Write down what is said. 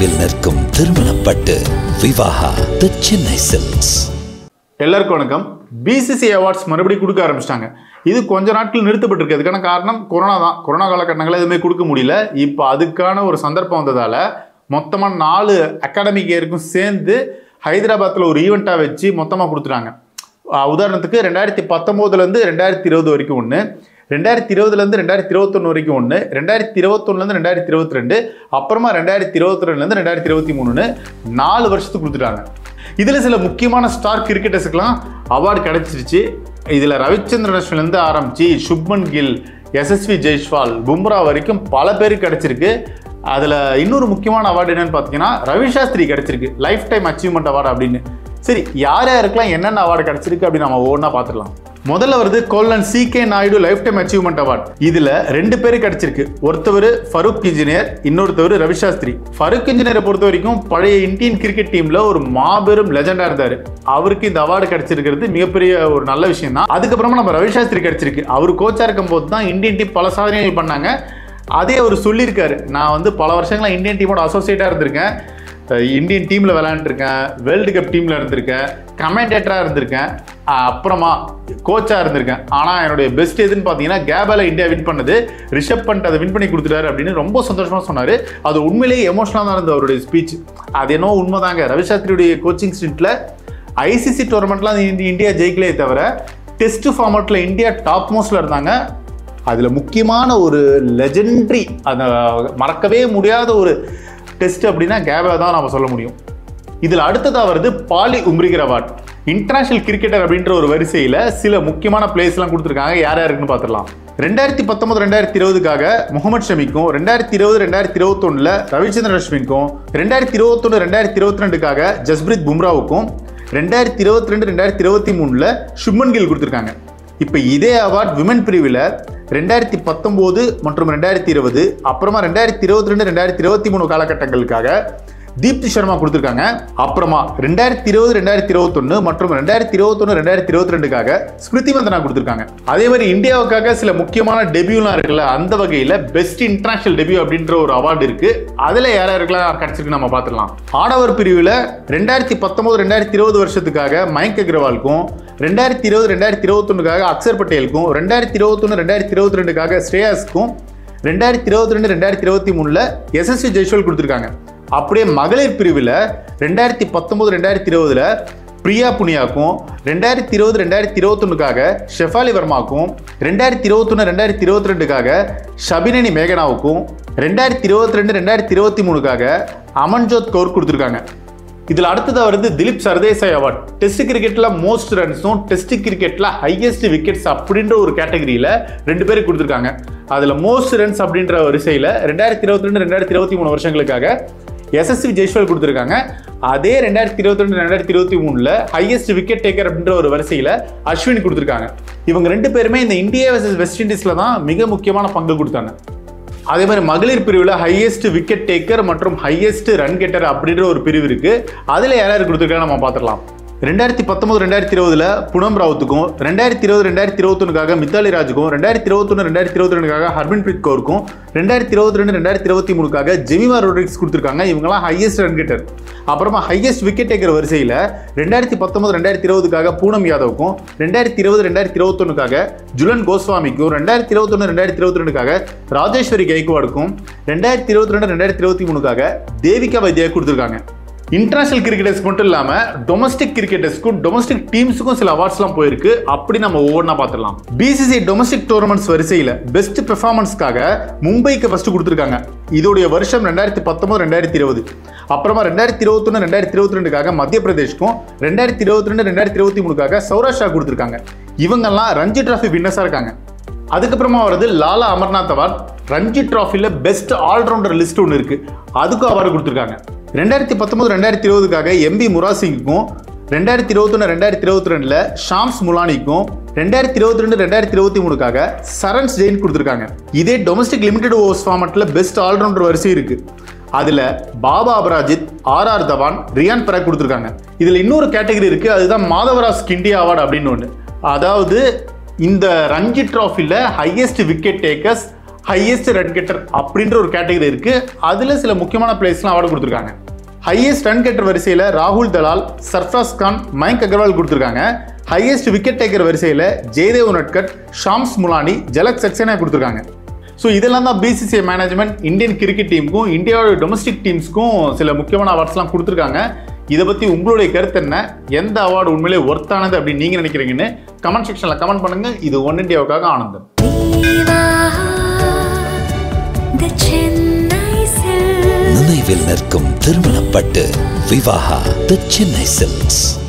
தெருவில் நிற்கும் திருமணப்பட்டு விவாகா தி சென்னை சில்க்ஸ் எல்லாருக்கும் வணக்கம் பிசிசி அவார்ட்ஸ் மறுபடியும் கொடுக்க ஆரம்பிச்சிட்டாங்க இது கொஞ்ச நாட்கள் நிறுத்தப்பட்டிருக்கு அதுக்கான காரணம் கொரோனா தான் கொரோனா காலகட்டங்களில் எதுவுமே கொடுக்க முடியல இப்போ அதுக்கான ஒரு சந்தர்ப்பம் வந்ததால் மொத்தமாக நாலு அகாடமிக் இயருக்கும் சேர்ந்து ஹைதராபாத்தில் ஒரு ஈவெண்ட்டாக வச்சு மொத்தமாக கொடுத்துட்டாங்க ஆஹ் உதாரணத்துக்கு ரெண்டாயிரத்தி பத்தொம்போதுலேருந்து ரெண்டாயிரத்தி இருபது வரைக்கும் ஒன்று ரெண்டாயிரத்தி இருபதுலேருந்து ரெண்டாயிரத்தி இருபத்தொன்று வரைக்கும் ஒன்று ரெண்டாயிரத்தி இருபத்தொன்னுலேருந்து ரெண்டாயிரத்தி இருபத்தி ரெண்டு அப்புறமா ரெண்டாயிரத்தி இருபத்தி ரெண்டுலேருந்து ரெண்டாயிரத்தி இருபத்தி மூணுன்னு நாலு வருஷத்துக்கு கொடுத்துட்டாங்க இதில் சில முக்கியமான ஸ்டார் கிரிக்கெட்டர்ஸுக்கெல்லாம் அவார்டு கிடைச்சிருச்சு இதில் ரவிச்சந்திரன் அஸ்வின்லேருந்து ஆரம்பித்து சுப்மன் கில் எஸ்எஸ்வி ஜெய்ஸ்வால் பும்ரா வரைக்கும் பல பேருக்கு கிடைச்சிருக்கு அதில் இன்னொரு முக்கியமான அவார்டு என்னன்னு பார்த்தீங்கன்னா ரவிசாஸ்திரி கிடைச்சிருக்கு லைஃப் டைம் அச்சீவ்மெண்ட் அவார்டு அப்படின்னு சரி யார் யாருக்கெல்லாம் என்னென்ன அவார்டு கிடைச்சிருக்கு அப்படின்னு நம்ம ஒவ்வொன்றா பார்த்துடலாம் முதல்ல வருது colonel C K Nayudu lifetime achievement award இதுல ரெண்டு பேரு கிடைச்சிருக்கு ஒருத்தவர் ஃபருக் இன்ஜினியர் இன்னொருத்தவர் ரவிசாஸ்திரி ஃபருக் இன்ஜினியரை பொறுத்த வரைக்கும் பழைய இந்தியன் கிரிக்கெட் டீம்ல ஒரு மாபெரும் லெஜெண்டா இருந்தாரு அவருக்கு இந்த அவார்டு கிடைச்சிருக்கிறது மிகப்பெரிய ஒரு நல்ல விஷயம் தான் அதுக்கப்புறமா நம்ம ரவிசாஸ்திரி கிடைச்சிருக்கு அவர் கோச்சா இருக்கும் போது தான் இந்தியன் டீம் பல சாதனைகள் பண்ணாங்க அதே அவர் சொல்லியிருக்காரு நான் வந்து பல வருஷங்களா இந்தியன் டீமோட அசோசியேட்டாக இருந்திருக்கேன் அஹ் இந்தியன் டீமில் விளையாண்டுருக்கேன் வேர்ல்டு கப் டீமில் இருந்திருக்கேன் கமெண்டேட்டராக இருந்திருக்கேன் அஹ் அப்புறமா கோச்சாக இருந்திருக்கேன் ஆனால் என்னுடைய பெஸ்ட் எதுன்னு பார்த்தீங்கன்னா கேபால இந்தியா வின் பண்ணது ரிஷப் பண்ட் அதை வின் பண்ணி கொடுத்துட்டாரு அப்படின்னு ரொம்ப சந்தோஷமாக சொன்னார் அது உண்மையிலேயே எமோஷனலாக தான் இருந்தது அவருடைய ஸ்பீச் அது என்னவோ உண்மைதாங்க ரவிசாஸ்திரியுடைய கோச்சிங் ஸ்ட்ரீட்டில் ஐசிசி டோர்னமெண்ட்லாம் இந்தியா ஜெயிக்கலே தவிர டெஸ்ட் ஃபார்மேட்டில் இந்தியா டாப் மோஸ்ட்ல இருந்தாங்க அதில் முக்கியமான ஒரு லெஜெண்டரி அந்த மறக்கவே முடியாத ஒரு டெஸ்ட் அப்படின்னா கேபா தான் நம்ம சொல்ல முடியும் இதில் அடுத்ததாக வருது Polly Umrigar award international cricketer அப்படின்ற ஒரு வரிசையில் சில முக்கியமான பிளேஸ்லாம் கொடுத்துருக்காங்க யார் யாருக்குன்னு பார்த்துடலாம் ரெண்டாயிரத்தி பத்தொன்பது ரெண்டாயிரத்தி இருபதுக்காக முகமது ஷமிக்கும் ரெண்டாயிரத்தி இருபது ரெண்டாயிரத்தி இருபத்தொன்னில் ரவிச்சந்திரன் அஸ்வினுக்கும் ரெண்டாயிரத்தி இருபத்தொன்று ரெண்டாயிரத்தி இருபத்தி ரெண்டுக்காக ஜஸ்பிரித் பும்ராவுக்கும் ரெண்டாயிரத்தி இருபத்தி ரெண்டு ரெண்டாயிரத்தி இருபத்தி மூணில் சுப்மன் கில் கொடுத்துருக்காங்க இப்போ இதே அவார்ட் விமன் பிரிவில் ரெண்டாயிரத்தி பத்தொம்போது மற்றும் ரெண்டாயிரத்தி இருபது அப்புறமா ரெண்டாயிரத்தி இருபத்தி ரெண்டு ரெண்டாயிரத்தி இருபத்தி மூணு காலகட்டங்களுக்காக தீப்தி சர்மா கொடுத்துருக்காங்க அப்புறமா ரெண்டாயிரத்தி இருபது ரெண்டாயிரத்தி இருபத்தொன்று மற்றும் ரெண்டாயிரத்தி இருபத்தொன்று ரெண்டாயிரத்தி இருபத்தி ரெண்டுக்காக ஸ்மிருதி மந்தனா கொடுத்துருக்காங்க அதே மாதிரி இந்தியாவுக்காக சில முக்கியமான டெபியூலாம் இருக்குல்ல அந்த வகையில் பெஸ்ட் இன்டர்நேஷனல் டெபியூ அப்படின்ற ஒரு அவார்டு இருக்கு அதில் யார் யாருக்கெல்லாம் கிடைச்சிருக்கு நம்ம பார்த்துடலாம் ஆடவர் பிரிவில் ரெண்டாயிரத்தி பத்தொன்பது ரெண்டாயிரத்தி இருபது வருஷத்துக்காக மயங்க் அக்ரவாலுக்கும் ரெண்டாயிரத்தி இருபது ரெண்டாயிரத்தி இருபத்தொன்னுக்காக அக்சர் பட்டேலுக்கும் ரெண்டாயிரத்தி இருபத்தொன்று ரெண்டாயிரத்தி இருபத்தி ரெண்டுக்காக ஸ்ரேயாஸ்க்கும் ரெண்டாயிரத்தி இருபத்தி ரெண்டு ரெண்டாயிரத்தி இருபத்தி மூணில் எஸ்எஸ்வி ஜெய்ஸ்வால் கொடுத்துருக்காங்க அப்படியே மகளிர் பிரிவில் ரெண்டாயிரத்தி பத்தொம்போது ரெண்டாயிரத்தி இருபதுல பிரியா புனியாக்கும் ரெண்டாயிரத்தி இருபது ரெண்டாயிரத்தி இருபத்தொன்னுக்காக ஷெஃபாலி வர்மாக்கும் ரெண்டாயிரத்தி இருபத்தொன்று ரெண்டாயிரத்தி இருபத்தி ரெண்டுக்காக ஷபினி மேகனாவுக்கும் ரெண்டாயிரத்தி இருபத்தி ரெண்டு ரெண்டாயிரத்தி இருபத்தி மூணுக்காக அமன்ஜோத் கவுர் கொடுத்துருக்காங்க இதில் அடுத்ததாக வருது திலீப் சர்தேசாய் அவார்ட் டெஸ்ட் கிரிக்கெட்டில் மோஸ்ட் ரன்ஸும் டெஸ்ட் கிரிக்கெட்டில் ஹையஸ்ட் விக்கெட்ஸ் அப்படின்ற ஒரு கேட்டகரியில் ரெண்டு பேருக்கு கொடுத்துருக்காங்க அதில் மோஸ்ட் ரன்ஸ் அப்படின்ற வரிசையில் ரெண்டாயிரத்தி இருபத்தி ரெண்டு ரெண்டாயிரத்தி இருபத்தி மூணு வருஷங்களுக்காக எஸ்எஸ்வி ஜெய்ஸ்வால் கொடுத்துருக்காங்க அதே ரெண்டாயிரத்தி இருபத்தி ரெண்டு ரெண்டாயிரத்தி இருபத்தி மூணில் ஹையஸ்ட் விக்கெட் டேக்கர் அப்படின்ற ஒரு வரிசையில் அஸ்வின் கொடுத்துருக்காங்க இவங்க ரெண்டு பேருமே இந்த இந்தியா வர்சஸ் வெஸ்ட் இண்டீஸில் தான் மிக முக்கியமான பங்கு கொடுத்தாங்க அதே மாதிரி மகளிர் பிரிவில் ஹையஸ்ட் விக்கெட் டேக்கர் மற்றும் ஹையஸ்ட் ரன் கெட்டர் அப்படின்ற ஒரு பிரிவு இருக்கு அதில் யார் யார் கொடுத்துருக்காங்க நம்ம பார்த்துடலாம் ரெண்டாயிரத்தி பத்தொன்பது ரெண்டாயிரத்தி இருபதுல புனம் ராவுத்துக்கும் ரெண்டாயிரத்தி இருபது ரெண்டாயிரத்தி இருபத்தொன்னுக்காக மித்தாலி ராஜுக்கும் ரெண்டாயிரத்தி இருபத்தொன்று ரெண்டாயிரத்தி இருபத்தி ரெண்டுக்காக ஹர்மன் பிரீத் கவுருக்கும் ரெண்டாயிரத்தி இருபத்தி ரெண்டு ரெண்டாயிரத்தி இருபத்தி மூணுக்காக ஜெமிமா ரோட்ரிக்ஸ் கொடுத்துருக்காங்க இவங்கலாம் ஹையஸ்ட் ரன் கெட்டர் அப்புறமா ஹையஸ்ட் விக்கெட் டேக்கர் வரிசையில் ரெண்டாயிரத்தி பத்தொன்பது ரெண்டாயிரத்தி இருபதுக்காக பூனம் யாதவுக்கும் ரெண்டாயிரத்தி இருபது ரெண்டாயிரத்தி இருபத்தொன்னுக்காக ஜுலன் கோஸ்வாமிக்கும் ரெண்டாயிரத்தி இருபத்தொன்று ரெண்டாயிரத்தி இருபத்தி ரெண்டுக்காக ராஜேஸ்வரி கைக்வாடுக்கும் ரெண்டாயிரத்தி இருபத்தி ரெண்டு ரெண்டாயிரத்தி இருபத்தி மூணுக்காக தேவிகா வைத்தியா கொடுத்துருக்காங்க இன்டர்நேஷனல் கிரிக்கெட்டர்ஸ் மட்டும் இல்லாமல் டொமஸ்டிக் கிரிக்கெட்டர்ஸ்க்கும் டொமஸ்டிக் டீம்ஸுக்கும் சில அவார்ட்ஸ்லாம் போயிருக்கு அப்படி நம்ம ஒவ்வொன்றா பார்த்துடலாம் பிசிசி டொமஸ்டிக் டோர்னமெண்ட்ஸ் வரிசையில் பெஸ்ட் பெர்ஃபார்மன்ஸ்க்காக மும்பைக்கு ஃபர்ஸ்ட் கொடுத்துருக்காங்க இதோடைய வருஷம் ரெண்டாயிரத்தி பத்தொன்பது ரெண்டாயிரத்தி இருபது அப்புறமா ரெண்டாயிரத்தி இருபத்தொன்று ரெண்டாயிரத்தி இருபத்தி ரெண்டுக்காக மத்திய பிரதேஷ்க்கும் ரெண்டாயிரத்தி இருபத்தி ரெண்டு ரெண்டாயிரத்தி இருபத்தி மூணுக்காக சௌராஷ்டிரா கொடுத்துருக்காங்க இவங்கெல்லாம் ரஞ்சி டிராஃபி வின்னர்ஸாக இருக்காங்க அதுக்கப்புறமா வருது லாலா அமர்நாத் அவார்ட் ரஞ்சி டிராஃபியில் பெஸ்ட் ஆல்ரவுண்டர் லிஸ்ட் ஒன்று இருக்கு அதுக்கும் அவார்டு கொடுத்துருக்காங்க ரெண்டாயிரத்தி பத்தொன்பது ரெண்டாயிரத்தி இருபதுக்காக எம்பி முராசிங்க்கும் ரெண்டாயிரத்தி இருபத்தொன்று ரெண்டாயிரத்தி இருபத்தி ரெண்டில் ஷாம்ஸ் முலானிக்கும் ரெண்டாயிரத்தி இருபத்தி ரெண்டு ரெண்டாயிரத்தி இருபத்தி மூணுக்காக சரண்ஸ் ஜெயின் கொடுத்துருக்காங்க இதே டொமஸ்டிக் லிமிடெட் ஓவர்ஸ் ஃபார்மெட்டில் பெஸ்ட் ஆல்ரவுண்டர் வரிசை இருக்கு அதில் பாபா அபராஜித் ஆர் ஆர் தவான் ரியான் பராக் கொடுத்துருக்காங்க இதில் இன்னொரு கேட்டகரி இருக்கு அதுதான் மாதவராஸ் கிண்டியா அவார்டு அப்படின்னு ஒன்று அதாவது இந்த ரஞ்சி ட்ராஃபியில் highest wicket takers highest run getter அப்படின்ற ஒரு கேட்டகரி இருக்கு அதுல சில முக்கியமான பிளேஸ்லாம் அவார்டு கொடுத்துருக்காங்க ஹையஸ்ட் ரன் கெட்டர் வரிசையில் ராகுல் தலால் சர்ஃப்ராஸ் கான் மயங்க் அகர்வால் கொடுத்துருக்காங்க ஹையஸ்ட் விக்கெட் டேக்கர் வரிசையில் ஜெயதேவ் நட்கட் ஷாம்ஸ் முலானி ஜலக் சக்சேனா கொடுத்துருக்காங்க ஸோ இதெல்லாம் தான் பிசிசிஐ மேனேஜ்மெண்ட் இந்தியன் கிரிக்கெட் டீமுக்கும் இந்தியாவோட டொமஸ்டிக் டீம்ஸ்க்கும் சில முக்கியமான அவார்ட்ஸ்லாம் கொடுத்துருக்காங்க இதை பற்றி உங்களுடைய கருத்து என்ன எந்த அவார்டு உண்மையிலே ஒர்த்தானது அப்படின்னு நீங்கள் நினைக்கிறீங்கன்னு கமெண்ட் செக்ஷனில் கமெண்ட் பண்ணுங்க இது ஒன் இந்தியாவுக்காக ஆனந்தம் Viva the Chennai Silks. நினைவில் நிற்கும் திருமணப்பட்டு விவாகா தி சென்னை சில்க்ஸ்